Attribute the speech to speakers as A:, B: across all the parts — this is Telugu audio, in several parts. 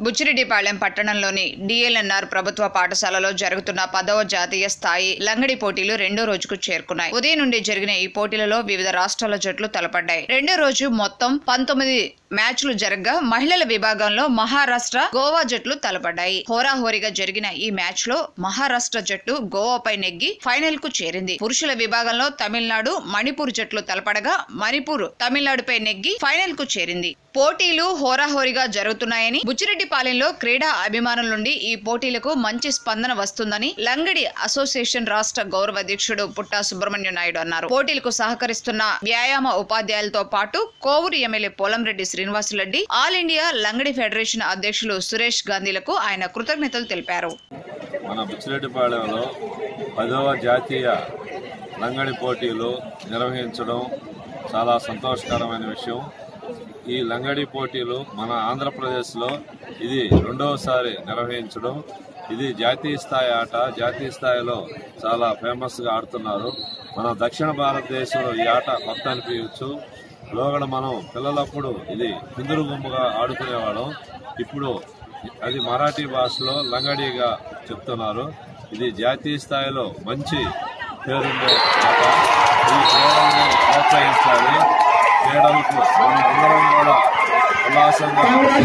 A: బుచ్చిరెడ్డిపాళెం పట్టణంలోని డిఎల్ఎన్ఆర్ ప్రభుత్వ పాఠశాలలో జరుగుతున్న పదవ జాతీయ స్థాయి లంగడి పోటీలు రెండో రోజుకు చేరుకున్నాయి ఉదయం నుండి జరిగిన ఈ పోటీలలో వివిధ రాష్ట్రాల జట్లు తలపడ్డాయి రెండో రోజు మొత్తం పంతొమ్మిది మ్యాచ్లు జరగగా మహిళల విభాగంలో మహారాష్ట్ర గోవా జట్లు తలపడ్డాయి హోరాహోరీగా జరిగిన ఈ మ్యాచ్ లో మహారాష్ట్ర జట్టు గోవాపై నెగ్గి ఫైనల్ కు చేరింది పురుషుల విభాగంలో తమిళనాడు మణిపూర్ జట్లు తలపడగా మణిపూర్ తమిళనాడుపై నెగ్గి ఫైనల్ కు చేరింది పోటీలు హోరాహోరీగా జరుగుతున్నాయని బుచ్చిరెడ్డిపాలెంలో క్రీడా అభిమానుల నుండి ఈ పోటీలకు మంచి స్పందన వస్తుందని లంగడి అసోసియేషన్ రాష్ట్ర గౌరవ అధ్యక్షుడు పుట్టా సుబ్రహ్మణ్య నాయుడు అన్నారు పోటీలకు సహకరిస్తున్న వ్యాయామ ఉపాధ్యాయులతో పాటు Kovur MLA Polamreddy Srinivasulareddy all India langadi federation అధ్యక్షులు సురేష్ గాంధీలకు ఆయన కృతజ్ఞతలు తెలిపారు
B: మన బుచ్చిరెడ్డిపాళెంలో పదవ జాతీయ లంగడి పోటీలు నిర్వహించడం చాలా సంతోషకరమైన విషయం ఈ లంగడి పోటీలు మన ఆంధ్రప్రదేశ్లో ఇది రెండవసారి నిర్వహించడం ఇది జాతీయ స్థాయి ఆట జాతీయ స్థాయిలో చాలా ఫేమస్గా ఆడుతున్నారు మన దక్షిణ భారతదేశంలో ఈ ఆట కొత్త అనిపించవచ్చు లోగడ మనం పిల్లలప్పుడు ఇది కుందురు గుంపుగా ఆడుకునేవాళ్ళం ఇప్పుడు అది మరాఠీ భాషలో లంగడిగా చెప్తున్నారు ఇది జాతీయ స్థాయిలో మంచి పేరుండే ఆట ఈ క్రీడలను ప్రోత్సహించాలి క్రీడలకు మనం అందరం కూడా ఉల్లాసంగా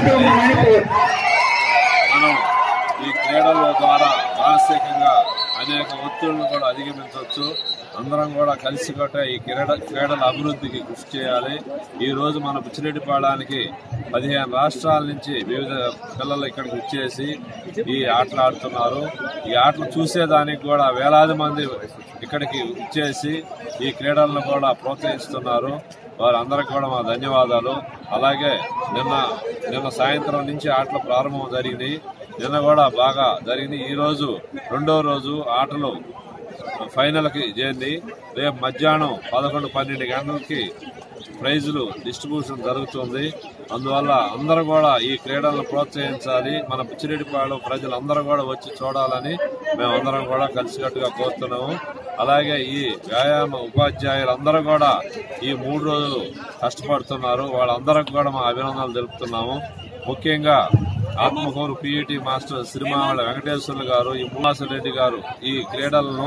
B: మనం ఈ క్రీడల ద్వారా మానసికంగా అనేక ఒత్తిళ్లను కూడా అధిగమించవచ్చు అందరం కూడా కలిసికట్ట ఈ క్రీడ క్రీడల అభివృద్ధికి కృషి చేయాలి ఈ రోజు మన బుచ్చిరెడ్డిపాళానికి పదిహేను రాష్ట్రాల నుంచి వివిధ పిల్లలు ఇక్కడికి వచ్చేసి ఈ ఆటలు ఆడుతున్నారు ఈ ఆటలు చూసేదానికి కూడా వేలాది మంది ఇక్కడికి వచ్చేసి ఈ క్రీడలను కూడా ప్రోత్సహిస్తున్నారు వారందరికీ కూడా మా ధన్యవాదాలు అలాగే నిన్న నిన్న సాయంత్రం నుంచి ఆటలు ప్రారంభం జరిగినాయి నిన్న కూడా బాగా జరిగింది ఈ రోజు రెండో రోజు ఆటలు ఫైనల్కి చేరింది రేపు మధ్యాహ్నం పదకొండు పన్నెండు గంటలకి ప్రైజులు డిస్ట్రిబ్యూషన్ జరుగుతుంది అందువల్ల అందరూ కూడా ఈ క్రీడలను ప్రోత్సహించాలి మన పిచ్చిరెడ్డిపాడు ప్రజలందరూ కూడా వచ్చి చూడాలని మేమందరం కూడా కలిసికట్టుగా కోరుతున్నాము అలాగే ఈ వ్యాయామ ఉపాధ్యాయులందరూ కూడా ఈ మూడు రోజులు కష్టపడుతున్నారు వాళ్ళందరికి కూడా మా అభినందనలు తెలుపుతున్నాము ముఖ్యంగా ఆత్మకూరు పిఈటి మాస్టర్ శ్రీమావళ వెంకటేశ్వర్లు గారు ఈ రెడ్డి గారు ఈ క్రీడలను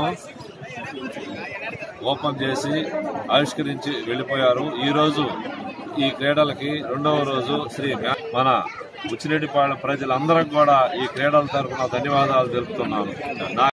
B: ఓపెన్ చేసి ఆవిష్కరించి వెళ్ళిపోయారు ఈ రోజు ఈ క్రీడలకి రెండవ రోజు శ్రీ మ్యా- మన ఉచ్చిరెడ్డిపాళెం ప్రజలందరికీ కూడా ఈ క్రీడల తరఫున ధన్యవాదాలు తెలుపుతున్నాను నా